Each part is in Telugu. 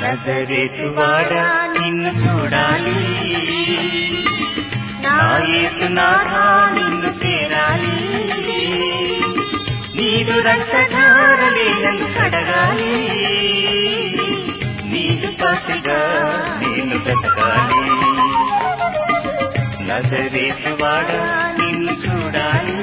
నజరేతువాడా నిన్ను చూడాలి నా యేసునాథా నిన్ను చేరాలి నీదు రక్తధారలే నన్ను కడగాలి నీదు పసిగా నేను బ్రతకాలి నజరేతువాడా నిన్ను చూడాలి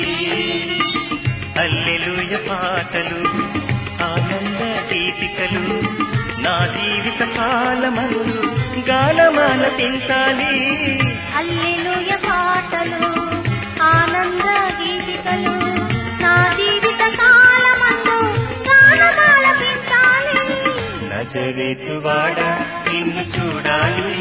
అల్లెలుయ పాటలు ఆనంద దీపికలు నా జీవిత కాలమందు గానమాల పెంచాలి హల్లెలూయ పాటలు ఆనంద గీతికలు నా జీవిత కాలమందు గానమాల పెంచాలి నజరేతువాడ నిన్ను చూడాలి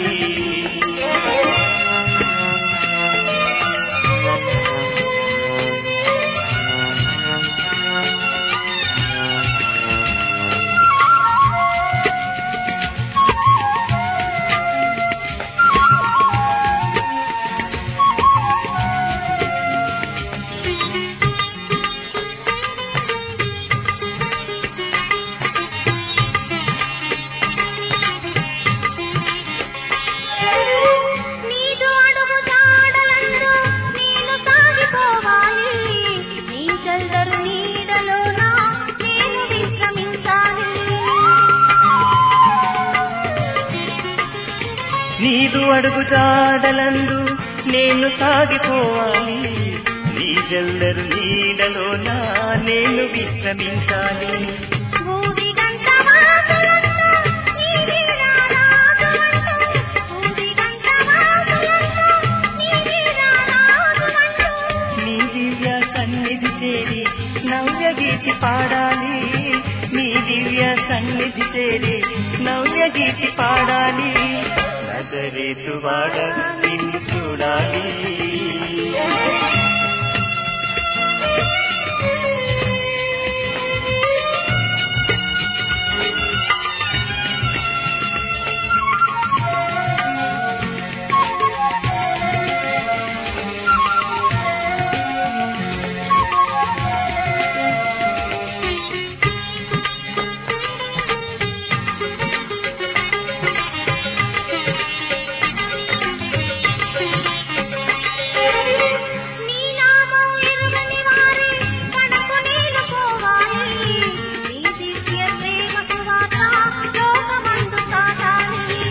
నీదు అడుగు జాడలందు నేను సాగిపోవాలి నీ చల్దరు నీడలోన నేను విశ్రమించాలి నీదు అడుగు జాడలందు నేను సాగిపోవాలి నీ జల్లరు నీడలోనా నేను విశ్రమించాలి ఊది గంట వాకులందు నీ వీణ రాగుమంటూ ఊది గంట వాకులందు నీ వీణ రాగుమంటూ నీ దివ్య సన్నిధి చేరి నవ్య గీతి పాడాలి నీ దివ్య సన్నిధి చేరి నవ్య గీతి పాడాలి నజరేతువాడ నిన్ను చూడాలి నీ నామం ఎరుగని వారి కడకు నేను పోవాలి నీ దివ్య ప్రేమ సువాత లోకమందు సాగాలి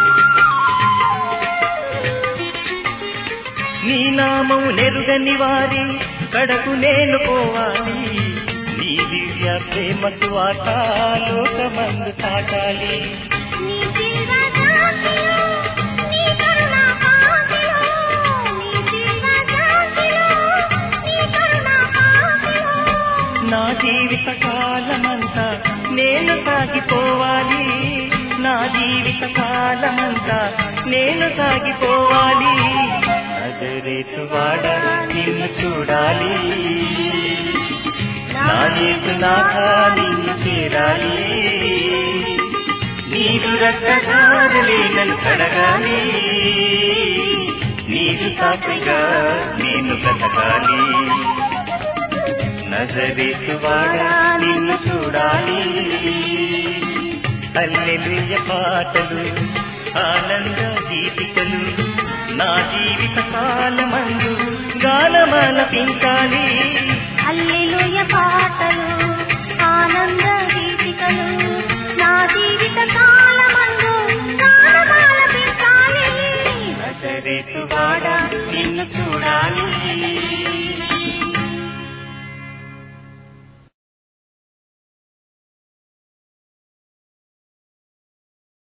నీ నామం నెరుగని వారి కడకు నేను పోవాలి నీ దివ్య ప్రేమ సువాత లోకమందు సాగాలి నీ దివ్య శాంతిలో నీ కరుణ కాంతిలో నీ దివ్య శాంతిలో నీ కరుణ కాంతిలో నా జీవిత కాలమంతా నేను సాగిపోవాలి నా జీవిత కాలమంతా నేను సాగిపోవాలి నజరేతువాడ నిన్ను చూడాలి నా నాథ నిన్ను చేరాలి నీదు రక్తధారలే నన్ను కడగాలి నీదు సాక్షిగా నేను బ్రతకాలి నజరేతువాడా నిన్ను చూడాలి అల్లెలుయ్య పాటలు ఆనంద గీతికలు నా జీవిత కాలమందు గానమాల పించాలి హల్లెలూయ పాటలు ఆనంద గీతికలు నా జీవిత కాలమందు గానమాల పెంచాలి నజరేతువాడా నిన్ను చూడాలి